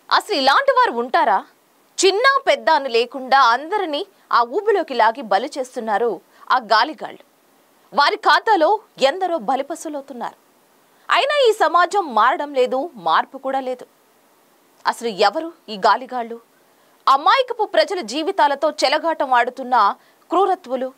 అసలు ఇలాంటి వారు ఉంటారా చిన్న పెద్ద అని లేకుండా అందరినీ ఆ ఊబిలోకి లాగి బలి చేస్తున్నారు ఆ గాలిగాళ్ళు వారి ఖాతాలో ఎందరో బలిపసులవుతున్నారు అయినా ఈ సమాజం మారడం లేదు మార్పు కూడా లేదు అసలు ఎవరు ఈ గాలిగాళ్ళు అమాయకపు ప్రజల జీవితాలతో చెలగాటం ఆడుతున్న క్రూరత్వులు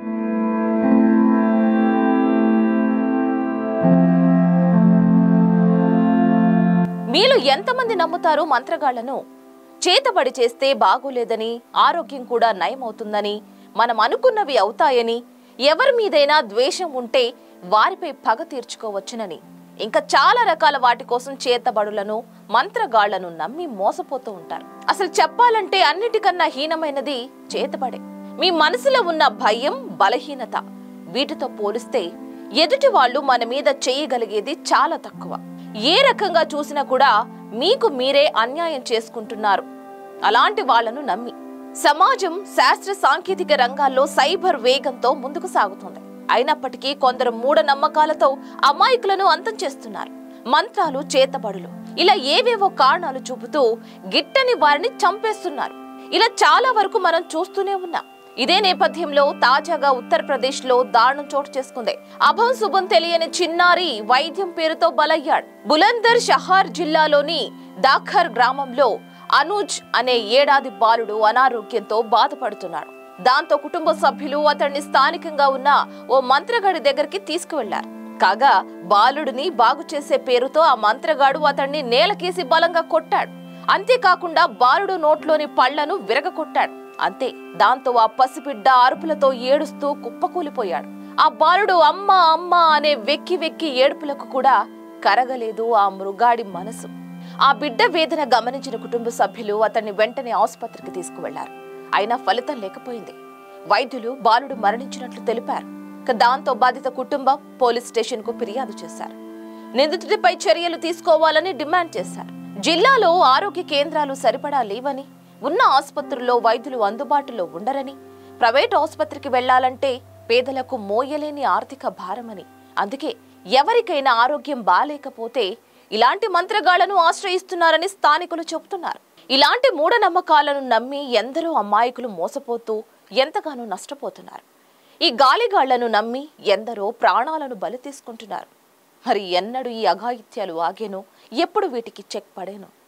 మీలో ఎంతమంది నమ్ముతారు మంత్రగాళ్లను చేతబడి చేస్తే బాగోలేదని ఆరోగ్యం కూడా నయమవుతుందని మనం అనుకున్నవి అవుతాయని ఎవరి మీదైనా ద్వేషం ఉంటే వారిపై పగ తీర్చుకోవచ్చునని ఇంకా చాలా రకాల వాటి కోసం చేతబడులను మంత్రగాళ్లను నమ్మి మోసపోతూ ఉంటారు అసలు చెప్పాలంటే అన్నిటికన్నా హీనమైనది చేతబడే మీ మనసులో ఉన్న భయం బలహీనత వీటితో పోలిస్తే ఎదుటి వాళ్ళు మన మీద చేయగలిగేది చాలా తక్కువ ఏ రకంగా చూసినా కూడా మీకు మీరే అన్యాయం చేసుకుంటున్నారు అలాంటి వాళ్ళను నమ్మి సమాజం శాస్త్ర సాంకేతిక రంగాల్లో సైబర్ వేగంతో ముందుకు సాగుతుంది అయినప్పటికీ కొందరు మూఢనమ్మకాలతో అమాయకులను అంతం చేస్తున్నారు మంత్రాలు చేతబడులు ఇలా ఏవేవో కారణాలు చూపుతూ గిట్టని వారిని చంపేస్తున్నారు ఇలా చాలా వరకు మనం చూస్తూనే ఉన్నాం ఇదే నేపథ్యంలో తాజాగా ఉత్తరప్రదేశ్ లో దారుణం చోటు చేసుకుంది అభం శుభం తెలియని చిన్నారి వైద్యం పేరుతో బలయ్యాడు బులందర్ షహార్ జిల్లాలోని దాఖర్ గ్రామంలో అనూజ్ అనే ఏడాది బాలుడు అనారోగ్యంతో బాధపడుతున్నాడు దాంతో కుటుంబ సభ్యులు అతన్ని స్థానికంగా ఉన్న ఓ మంత్రగాడి దగ్గరికి తీసుకువెళ్లారు కాగా బాలుడిని బాగు చేసే పేరుతో ఆ మంత్రగాడు అతన్ని నేలకేసి బలంగా కొట్టాడు అంతేకాకుండా బాలుడు నోట్లోని పళ్లను విరగకొట్టాడు అంతే దాంతో ఆ పసిబిడ్డ అరుపులతో ఏడుస్తూ కుప్పకూలిపోయాడు ఆ బాలుడు అమ్మ అమ్మ అనే వెక్కి వెక్కి ఏడుపులకు కూడా కరగలేదు ఆ మృగాడి మనసు ఆ బిడ్డ వేదన గమనించిన కుటుంబ సభ్యులు అతన్ని వెంటనే ఆసుపత్రికి తీసుకువెళ్లారు అయినా ఫలితం లేకపోయింది వైద్యులు బాలుడు మరణించినట్లు తెలిపారు ఇక దాంతో బాధిత కుటుంబం పోలీస్ స్టేషన్ కు ఫిర్యాదు చేశారు నిందితుడిపై చర్యలు తీసుకోవాలని డిమాండ్ చేశారు జిల్లాలో ఆరోగ్య కేంద్రాలు సరిపడా లేవని ఉన్న ఆసుపత్రుల్లో వైద్యులు అందుబాటులో ఉండరని ప్రైవేట్ ఆసుపత్రికి వెళ్లాలంటే పేదలకు మోయలేని ఆర్థిక భారమని అందుకే ఎవరికైనా ఆరోగ్యం బాలేకపోతే ఇలాంటి మంత్రగాళ్లను ఆశ్రయిస్తున్నారని స్థానికులు చెబుతున్నారు ఇలాంటి మూఢనమ్మకాలను నమ్మి ఎందరో అమాయకులు మోసపోతూ ఎంతగానో నష్టపోతున్నారు ఈ గాలిగాళ్లను నమ్మి ఎందరో ప్రాణాలను బలి తీసుకుంటున్నారు మరి ఎన్నడూ ఈ అఘాయిత్యాలు ఆగేనో ఎప్పుడు వీటికి చెక్ పడేనో